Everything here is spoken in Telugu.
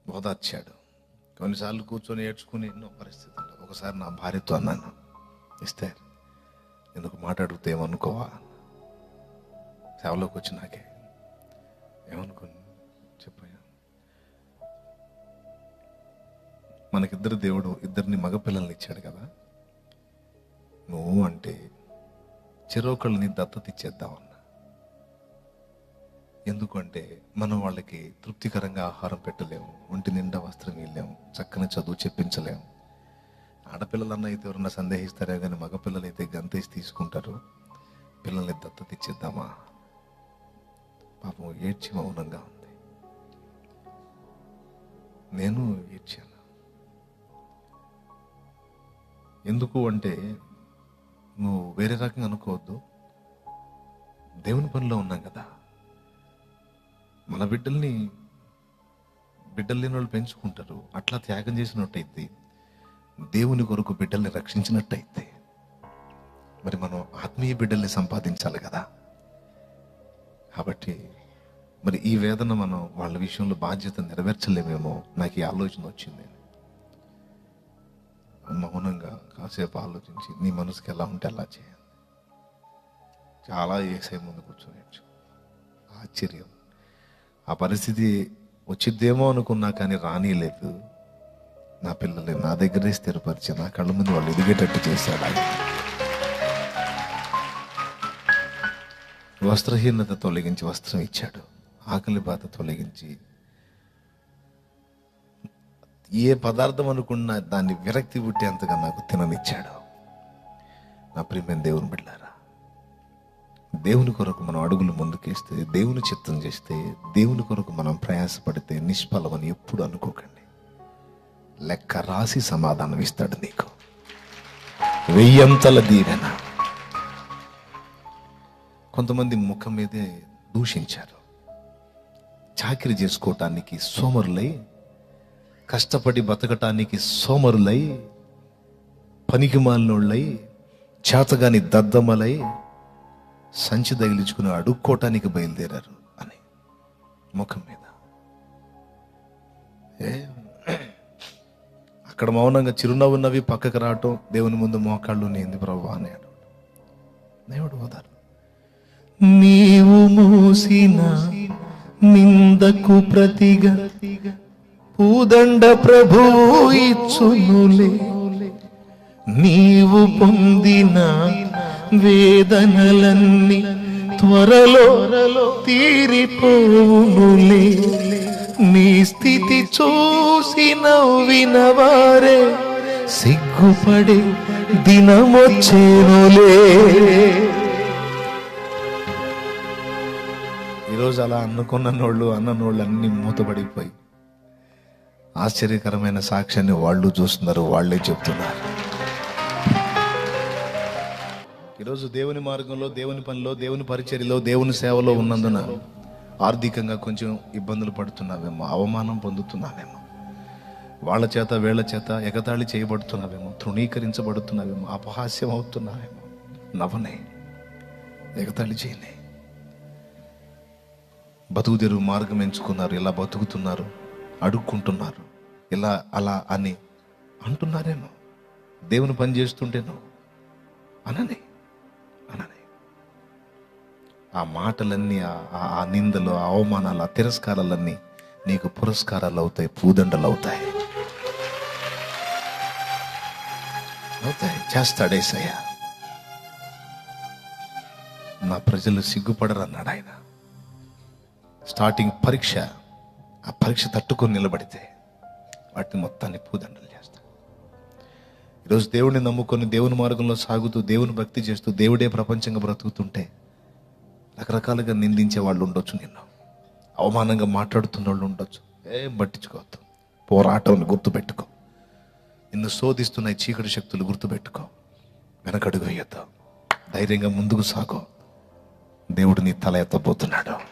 ఓదార్చాడు కొన్నిసార్లు కూర్చొని ఏడ్చుకుని ఎన్నో పరిస్థితుల్లో ఒకసారి నా భార్యతో అన్నాను ఇస్తే ఎందుకు మాట్లాడితే ఏమనుకోవా సేవలోకి వచ్చి నాకే ఏమనుకోను చెప్పాను మనకిద్దరు దేవుడు ఇద్దరిని మగపిల్లల్ని ఇచ్చాడు కదా నువ్వు అంటే చెరొకళ్ళని దత్తత ఇచ్చేద్దామన్నా ఎందుకంటే మనం వాళ్ళకి తృప్తికరంగా ఆహారం పెట్టలేము ఒంటి నిండా వస్త్రం ఇవ్వలేము చక్కని చదువు చెప్పించలేము ఆడపిల్లలన్న అయితే ఎవరన్నా సందేహిస్తారే కానీ మగపిల్లలు అయితే గంతేసి తీసుకుంటారు పిల్లల్ని దత్తత ఇచ్చేద్దామా పాపం ఏడ్చి మౌనంగా ఉంది నేను ఏడ్చాను ఎందుకు అంటే నువ్వు వేరే రకంగా అనుకోవద్దు దేవుని పనిలో ఉన్నాం కదా మన బిడ్డల్ని బిడ్డలు లేని వాళ్ళు పెంచుకుంటారు అట్లా త్యాగం చేసినట్టయితే దేవుని కొరకు బిడ్డల్ని రక్షించినట్టయితే మరి మనం ఆత్మీయ బిడ్డల్ని సంపాదించాలి కదా కాబట్టి మరి ఈ వేదన మనం వాళ్ళ విషయంలో బాధ్యత నెరవేర్చలేమేమో నాకు ఈ ఆలోచన వచ్చింది మౌనంగా కాసేపు ఆలోచించి నీ మనసుకి ఎలా ఉంటే అలా చేయాలి చాలా ఏసై ముందు కూర్చొని ఆశ్చర్యం ఆ పరిస్థితి వచ్చిద్దేమో అనుకున్నా కానీ రానిలేదు నా పిల్లల్ని నా దగ్గరే స్థిరపరిచి నా కళ్ళ ముందు వాళ్ళు ఎదిగేటట్టు చేశాడు ఆయన వస్త్రహీనత తొలగించి వస్త్రం ఇచ్చాడు ఆకలి బాధ తొలగించి ఏ పదార్థం అనుకున్నా దాన్ని విరక్తి పుట్టేంతగా నాకు తిననిచ్చాడు నా ప్రియమైన దేవుని బిడ్డారా దేవుని కొరకు మనం అడుగులు ముందుకేస్తే దేవుని చిత్తం చేస్తే దేవుని కొరకు మనం ప్రయాసపడితే నిష్ఫలమని ఎప్పుడు అనుకోకండి లెక్క రాసి సమాధానం ఇస్తాడు నీకు వెయ్యంతల దీవెన కొంతమంది ముఖం మీదే దూషించారు చాకిరి చేసుకోవటానికి సోమరులై కష్టపడి బతకటానికి సోమరులై పనికి మాలినోళ్ళై చేతగాని దద్దమ్మలై సంచి తగిలించుకుని అడుక్కోవటానికి బయలుదేరారు అని ముఖం మీద ఏ అక్కడ మౌనంగా చిరునవ్వున్నవి పక్కకు రావటం దేవుని ముందు మోకాళ్ళు నేంది ప్రభు అన్నాడు దేవుడు ఓదారు నీవు మూసిన నిందకు ప్రతిగా పూదండ ప్రభువు ఇచ్చునులే నీవు పొందిన వేదనలన్నీ త్వరలో తీరిపోవునులే నీ స్థితి చూసి నవ్విన వారే సిగ్గుపడే దినమొచ్చేనులే ఈరోజు అలా అనుకున్న నోళ్ళు అన్ననోళ్ళు అన్ని మూతపడిపోయి ఆశ్చర్యకరమైన సాక్ష్యాన్ని వాళ్ళు చూస్తున్నారు వాళ్ళే చెప్తున్నారు ఈరోజు దేవుని మార్గంలో దేవుని పనిలో దేవుని పరిచర్యలో దేవుని సేవలో ఉన్నందున ఆర్థికంగా కొంచెం ఇబ్బందులు పడుతున్నావేమో అవమానం పొందుతున్నావేమో వాళ్ళ చేత వీళ్ళ చేత ఎగతాళి చేయబడుతున్నావేమో తృణీకరించబడుతున్నావేమో అపహాస్యం అవుతున్నావేమో నవ్వనే ఎగతాళి చేయనే బతుకు తెరువు మార్గం ఎంచుకున్నారు ఇలా బతుకుతున్నారు అడుక్కుంటున్నారు ఇలా అలా అని అంటున్నారేమో దేవుని పని చేస్తుంటేనో అనని అనని ఆ మాటలన్నీ ఆ- ఆ- ఆ నిందలు ఆ అవమానాలు ఆ తిరస్కారాలన్నీ నీకు పురస్కారాలు అవుతాయి పూదండలు అవుతాయి అవుతాయి చేస్తాడేసయ్యా నా ప్రజలు సిగ్గుపడరు అన్నాడు ఆయన స్టార్టింగ్ పరీక్ష ఆ పరీక్ష తట్టుకొని నిలబడితే వాటిని మొత్తాన్ని పూదండలు చేస్తాడు ఈరోజు దేవుడిని నమ్ముకొని దేవుని మార్గంలో సాగుతూ దేవుని భక్తి చేస్తూ దేవుడే ప్రపంచంగా బ్రతుకుతుంటే రకరకాలుగా నిందించే వాళ్ళు ఉండొచ్చు నిన్ను అవమానంగా మాట్లాడుతున్న వాళ్ళు ఉండొచ్చు ఏం పట్టించుకోవద్దు పోరాటం గుర్తుపెట్టుకో నిన్ను శోధిస్తున్న ఈ చీకటి శక్తులు గుర్తుపెట్టుకో వెనకడుగు వేయొద్దు ధైర్యంగా ముందుకు సాగో దేవుడు నీ తల ఎత్తబోతున్నాడు